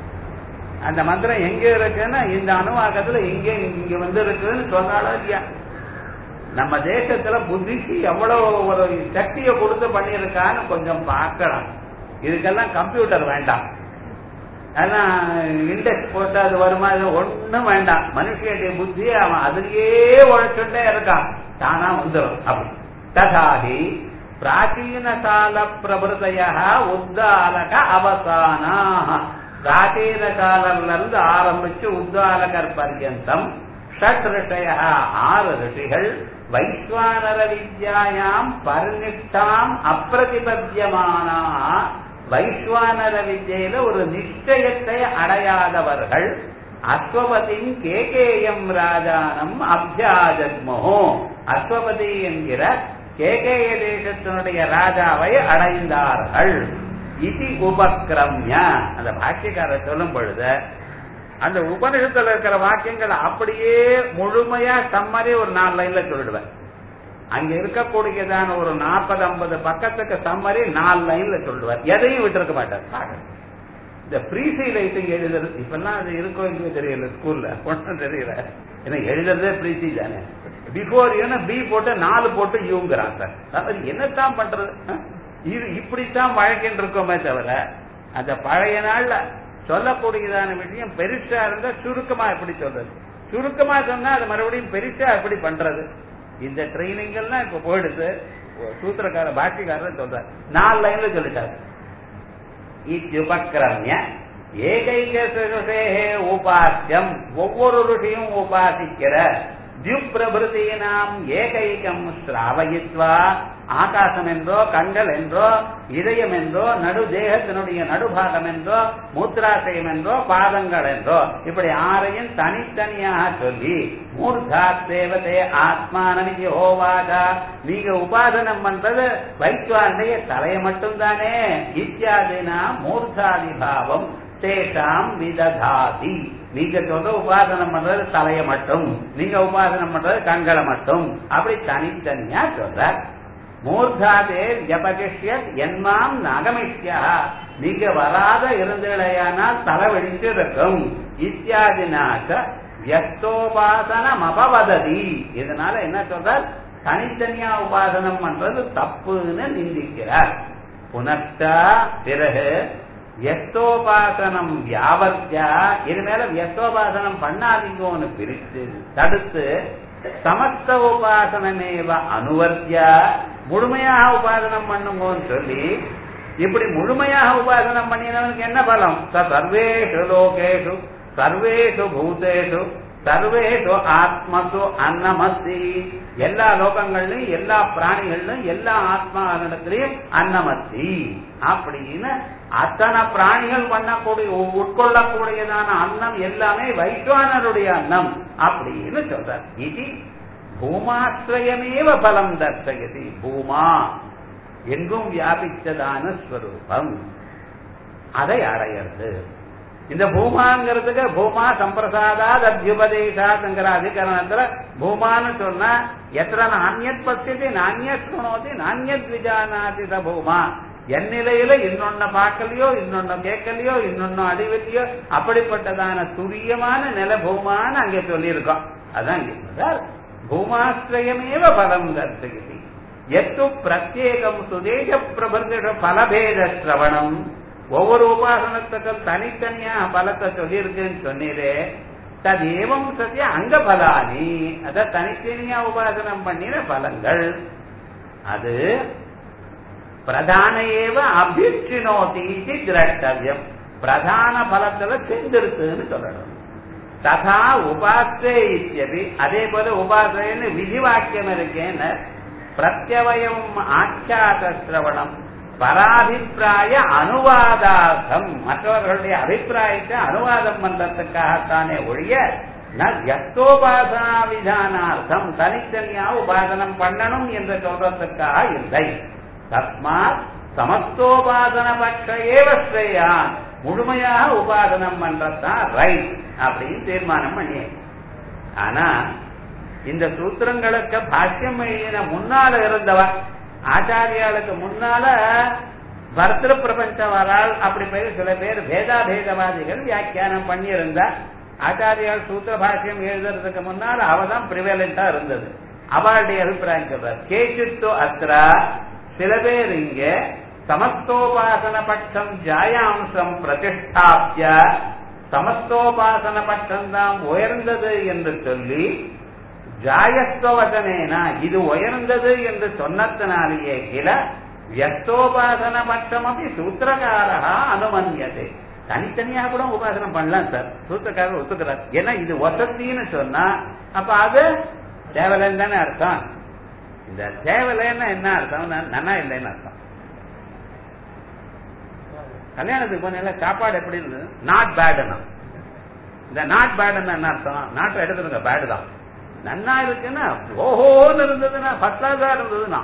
அந்த மந்திரம் எங்க இருக்குன்னா இந்த அணுவாக்கத்துல எங்க இங்க வந்து இருக்குன்னு சொல்றாளோ இல்லையா நம்ம தேசத்துல புத்திக்கு எவ்வளவு ஒரு சக்தியை கொடுத்து பண்ணியிருக்கான்னு கொஞ்சம் பார்க்கலாம் இதுக்கெல்லாம் கம்ப்யூட்டர் வேண்டாம் அதான் இண்டெக்ஸ் போட்டு அது வருமா இது ஒண்ணும் வேண்டாம் மனுஷனுடைய புத்தி அவன் அதுலயே உழைச்சுட்டே இருக்கான் தானா வந்துடும் அப்படி ததாகி பிராச்சீன கால பிரபுதைய உத்தாலக அவசானா பிராச்சீன காலம்ல இருந்து ஆரம்பிச்சு உத்தாலகர் பர்யந்தம் ஷட் ரிஷய ஆறு ரிஷிகள் வைஸ்வானர வித்யாயாம் பரிநிஷ்டாம் அப்பிரதிபத்தியமானா வைஸ்வானர வித்யில ஒரு நிச்சயத்தை அடையாதவர்கள் அஸ்வபதியின் கேகேயம் ராஜானம் அபியாஜத்மோ அஸ்வபதி என்கிற கேகேய தேசத்தினுடைய ராஜாவை அடைந்தார்கள் இது உபக்கிரம்ய அந்த பாஷ்யக்காரர் சொல்லும் பொழுது அந்த உபனிஷத்துல இருக்கிற வாக்கியங்கள் அப்படியே முழுமையா சம்மரி ஒரு நாலு லைன்ல சொல்லிடுவேன் அங்க இருக்கக்கூடியதான ஒரு நாற்பது ஐம்பது பக்கத்துக்கு சம்மரி நாலு லைன்ல சொல்லுவார் எதையும் விட்டுருக்க மாட்டார் பாக்க இந்த ப்ரீசி ரைட்டிங் எழுதுறது இப்பெல்லாம் அது இருக்கோ இல்லையோ தெரியல ஸ்கூல்ல ஒன்றும் தெரியல ஏன்னா எழுதுறதே ப்ரீசி தானே பிஃபோர் யூன பி போட்டு நாலு போட்டு யூங்கிறான் சார் அதாவது என்னத்தான் பண்றது இது இப்படித்தான் வழக்கின்னு இருக்கோமே தவிர அந்த பழைய நாள்ல சொல்லக்கூடியதான விஷயம் பெருசா இருந்தா சுருக்கமா எப்படி சொல்றது சுருக்கமா சொன்னா அது மறுபடியும் பெருசா எப்படி பண்றது இந்த ட்ரைனிங் எல்லாம் இப்ப போயிடுது சூத்திரக்கார பாட்டிக்காரர் சொல்றாரு நாலு லைன்ல சொல்லிட்டாரு இத்யுபக்கிரமிய ஏகைக ரிஷேகே உபாசியம் ஒவ்வொரு ருஷியும் உபாசிக்கிற தியுப்பிரபிருதீனாம் ஏகைகம் ஸ்ராவயித்வா ஆகாசம் என்றோ கண்கள் என்றோ இதயம் என்றோ நடு தேகத்தினுடைய நடுபாகம் என்றோ மூத்ராசயம் என்றோ பாதங்கள் என்றோ இப்படி ஆறையும் தனித்தனியாக சொல்லி மூர்தா தேவதே ஆத்மானமிதி ஹோவாதா நீங்க உபாசனம் பண்றது வைத்வாருடைய தலையை மட்டும்தானே இத்தியாதினா மூர்தாதி பாவம் தேஷாம் விததாதி நீங்க சொல்ற உபாசனம் பண்றது தலையை மட்டும் நீங்க உபாசனம் பண்றது கண்களை மட்டும் அப்படி தனித்தனியா சொல்ற மூர்தாதே ஜபகிஷ்ய என்மாம் நகமிஷ்யா நீங்க வராத இருந்தீழையானால் தலை வெடித்து இருக்கும் இத்தியாதினாக்க வியஸ்தோபாசனம் அபவததி இதனால என்ன சொல்றார் தனித்தனியா உபாசனம் பண்றது தப்புன்னு நிந்திக்கிறார் புனர்த்தா பிறகு வியஸ்தோபாசனம் வியாவர்த்தியா இது மேல வியஸ்தோபாசனம் பண்ணாதீங்கன்னு பிரித்து தடுத்து சமஸ்த உபாசனமேவ அனுவர்த்தியா முழுமையாக உபாசனம் பண்ணுங்கன்னு சொல்லி இப்படி முழுமையாக உபாசனம் பண்ணினவனுக்கு என்ன பலம் ச சர்வேஷு லோகேஷு சர்வேஷு பூதேஷு சர்வேஷு ஆத்மசு அன்னமஸ்தி எல்லா லோகங்கள்லயும் எல்லா பிராணிகள்லயும் எல்லா ஆத்மாவிடத்திலையும் அன்னமஸ்தி அப்படின்னு அத்தனை பிராணிகள் பண்ணக்கூடிய உட்கொள்ளக்கூடியதான அன்னம் எல்லாமே வைஸ்வானருடைய அன்னம் அப்படின்னு சொல்றார் இது பூமாஸ்ரயமேவ பலம் தர்சயதி பூமா எங்கும் வியாபித்ததான ஸ்வரூபம் அதை அடையிறது இந்த பூமாங்கிறதுக்கு பூமா சம்பிரசாதாத் அத்தியுபதேசாத்ங்கிற அதிகரணத்துல பூமான்னு சொன்னா எத்தனை நானியத் பசியதி நானியத் சுணோதி நானியத் விஜானாதி ச பூமா என் நிலையில இன்னொன்ன பார்க்கலையோ இன்னொன்ன கேட்கலையோ இன்னொன்னு அறிவிலையோ அப்படிப்பட்டதான துரியமான நில பூமான்னு அங்கே சொல்லியிருக்கோம் அதான் இங்க பூமாஸ்ரயமேவ பலம் தர்சயதி எத்து பிரத்யேகம் சுதேச பிரபந்திர பலபேத சிரவணம் ஒவ்வொரு உபாசனத்துக்கும் தனித்தனியா பலத்தை சொல்லியிருக்குன்னு சொன்னீரே ததேவம் சத்திய அங்க பலானி அத தனித்தனியா உபாசனம் பண்ணின பலங்கள் அது பிரதான ஏவ அபிச்சினோதி திரட்டவியம் பிரதான பலத்துல சேர்ந்திருக்குன்னு சொல்லணும் ததா உபாசே இத்தியபி அதே போல உபாசைன்னு விதி வாக்கியம் இருக்கேன்னு பிரத்யவயம் ஆச்சாத சிரவணம் பராபிப்பிராய அனுவாதார்த்தம் மற்றவர்களுடைய அபிப்பிராயத்தை அனுவாதம் பண்றதுக்காகத்தானே ஒழிய எத்தோபாசனா விதானார்த்தம் தனித்தனியா உபாசனம் பண்ணணும் என்று சொல்றதுக்காக இல்லை தஸ்மாத் சமஸ்தோபாசன பட்ச ஏவஸ்ரேயான் முழுமையாக உபாசனம் பண்றதுதான் ரைட் அப்படின்னு தீர்மானம் பண்ணி ஆனா இந்த சூத்திரங்களுக்கு பாஷ்யம் எழுதின முன்னால இருந்தவர் ஆச்சாரியாளுக்கு முன்னால பர்திரு பிரபஞ்சம் வரால் அப்படி பேர் சில பேர் பேதாபேதவாதிகள் வியாக்கியானம் பண்ணியிருந்தா ஆச்சாரியால் சூத்திர பாஷ்யம் எழுதுறதுக்கு முன்னால் அவதான் பிரிவேலண்டா இருந்தது அவளுடைய அபிப்பிராயம் சொல்றார் கேச்சித்தோ அத்ரா சில பேர் இங்க சமஸ்தோபாசன பட்சம் ஜாயாம்சம் பிரதிஷ்டாப்பிய சமஸ்தோபாசன பட்சம் தான் உயர்ந்தது என்று சொல்லி ஜாயஸ்வவசனேனா இது உயர்ந்தது என்று சொன்னத்தினாலேயே கில வியஸ்தோபாசன பட்சம் அப்படி சூத்திரகாரா அனுமன்யதே தனித்தனியாக கூட உபாசனம் பண்ணலாம் சார் சூத்திரக்காரர் ஒத்துக்கிறார் ஏன்னா இது வசத்தின்னு சொன்னா அப்ப அது தேவலைன்னு தானே அர்த்தம் இந்த தேவலைன்னா என்ன அர்த்தம் நன்னா இல்லைன்னு அர்த்தம் கல்யாணத்துக்கு போன சாப்பாடு எப்படி இருந்தது நாட் பேடுனா இந்த நாட் பேடுன்னா என்ன அர்த்தம் நாட்டை எடுத்துருங்க பேடு தான் நன்னா இருக்குன்னா ஓஹோன்னு இருந்ததுன்னா ஃபர்ஸ்ட் கிளாஸா இருந்ததுன்னா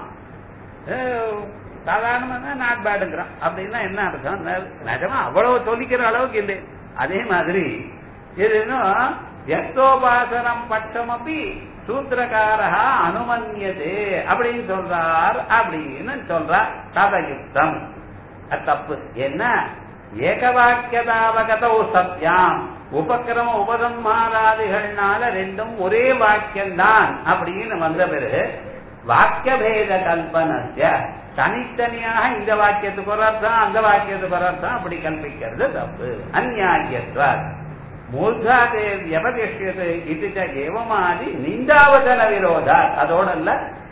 சாதாரணமா நாட் பேடுங்கிறான் அப்படின்னா என்ன அர்த்தம் நிஜமா அவ்வளவு சொல்லிக்கிற அளவுக்கு இல்லை அதே மாதிரி இது இன்னும் எத்தோபாசனம் பட்சம் அப்படி சூத்திரகாரா அனுமன்யதே அப்படின்னு சொல்றார் அப்படின்னு சொல்றார் ததயுக்தம் தப்பு என்ன ஏகவாக்கியதாவகதோ சத்யாம் உபக்கிரம உபசம்மாராதிகள்னால ரெண்டும் ஒரே வாக்கியம்தான் அப்படின்னு வந்த பிறகு வாக்கியபேத கல்பனஸ்ய தனித்தனியாக இந்த வாக்கியத்துக்கு ஒரு அர்த்தம் அந்த வாக்கியத்துக்கு ஒரு அர்த்தம் அப்படி கல்பிக்கிறது தப்பு அந்நியாகியத்வார் மூர்தாதே வியபதிஷ்யது இது ஏவமாதி நிந்தாவதன விரோதா அதோட இல்ல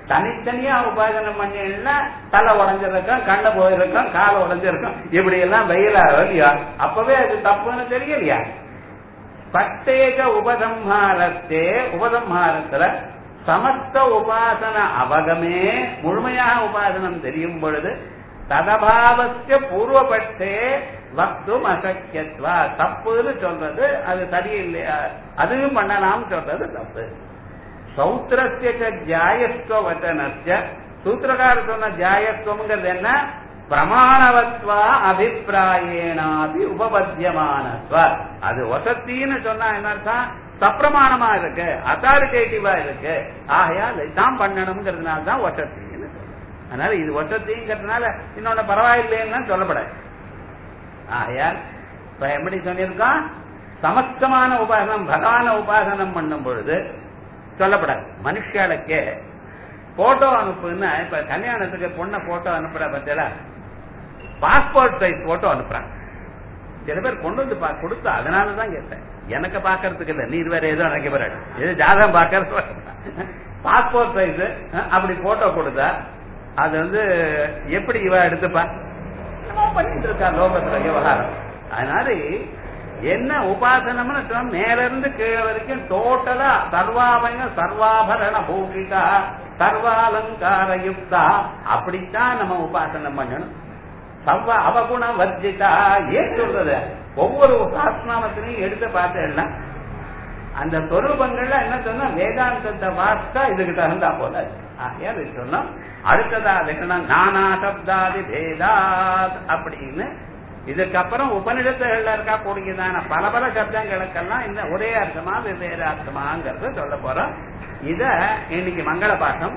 தனித்தனியா உபாசனம் பண்ணினா தலை உடஞ்சிருக்கும் கண்ண போயிருக்கும் காலை உடஞ்சிருக்கும் இப்படி எல்லாம் வெயிலா இல்லையா அப்பவே அது தப்புன்னு தெரியலையா பிரத்யேக உபசம்ஹாரத்தே உபசம்ஹாரத்துல சமஸ்த உபாசன அவகமே முழுமையாக உபாசனம் தெரியும் பொழுது ததபாவஸ்ய பூர்வபட்சே வக்தும் அசக்கியத்வா தப்புன்னு சொல்றது அது சரியில்லையா அதுவும் பண்ணலாம் சொல்றது தப்பு சௌத்திரஸ்ய ஜாயஸ்வ வச்சனஸ்ய சூத்திரக்கார சொன்ன ஜாயஸ்வம்ங்கிறது என்ன பிரமாணவத்வா அபிப்பிராயேனாபி உபபத்தியமானத்வ அது வசத்தின்னு சொன்னா என்ன அர்த்தம் சப்பிரமாணமா இருக்கு அத்தாரிட்டேட்டிவா இருக்கு ஆகையால் இதான் பண்ணணுங்கிறதுனால தான் வசத்தின்னு அதனால இது வசதிங்கிறதுனால இன்னொன்னு பரவாயில்லைன்னு சொல்லப்படாது ஆகையால் இப்ப எப்படி சொல்லியிருக்கோம் சமஸ்தமான உபாசனம் பகவான உபாசனம் பண்ணும் பொழுது சொல்லப்படாது மனுஷாளுக்கே போட்டோ அனுப்புன்னா இப்ப கல்யாணத்துக்கு பொண்ணை போட்டோ அனுப்புற பத்தியில பாஸ்போர்ட் சைஸ் போட்டோ அனுப்புறாங்க சில பேர் கொண்டு வந்து பா கொடுத்தா அதனாலதான் கேட்டேன் எனக்கு பாக்குறதுக்கு இல்ல நீர் வேற ஏதோ நினைக்க போறாரு எது ஜாதகம் பாக்கறது பாஸ்போர்ட் சைஸ் அப்படி போட்டோ கொடுத்தா அது வந்து எப்படி இவ எடுத்துப்பா என்னமோ பண்ணிட்டு இருக்கா லோகத்துல விவகாரம் அதனால என்ன உபாசனம்னு சொன்னா மேல இருந்து கீழே வரைக்கும் டோட்டலா சர்வாபய சர்வாபரண பூஷிதா சர்வாலங்கார யுக்தா அப்படித்தான் நம்ம உபாசனம் பண்ணணும் சர்வ அவகுண வர்ஜிதா ஏன் சொல்றது ஒவ்வொரு உபாசனாமத்திலையும் எடுத்து பார்த்தேன்னா அந்த சொரூபங்கள்ல என்ன சொன்னா வேதாந்தத்தை வார்த்தா இதுக்கு தகுந்தா போல ஏன் சொன்னா அடுத்ததா வைக்கணும் நானா சப்தாதி பேதாத் அப்படின்னு இதுக்கப்புறம் உபநிடத்துகள்ல இருக்கா கூடியதான பல பல சப்தங்களுக்கெல்லாம் இந்த ஒரே அர்த்தமா வெவ்வேறு அர்த்தமாங்கிறத சொல்ல போறோம் இத இன்னைக்கு மங்கள பாசம்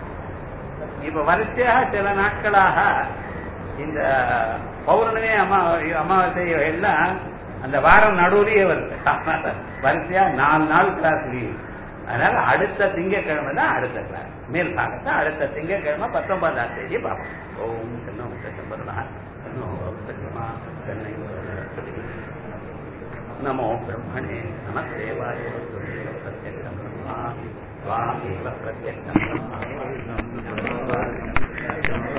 இப்ப வரிசையாக சில நாட்களாக இந்த பௌர்ணமி அமா அமாவாசை எல்லாம் அந்த வாரம் நடுவுலயே வருது வரிசையா நாலு நாள் கிளாஸ் லீவ் அதனால அடுத்த திங்கக்கிழமை தான் அடுத்த கிளாஸ் மேல் பாகத்தை அடுத்த திங்கக்கிழமை பத்தொன்பதாம் தேதி பார்ப்போம் ஓம் நமோ பிரம்மணே நம தேவாய பிரத்யக்ஷம் பிரம்மா त्वामेव प्रत्यक्षम्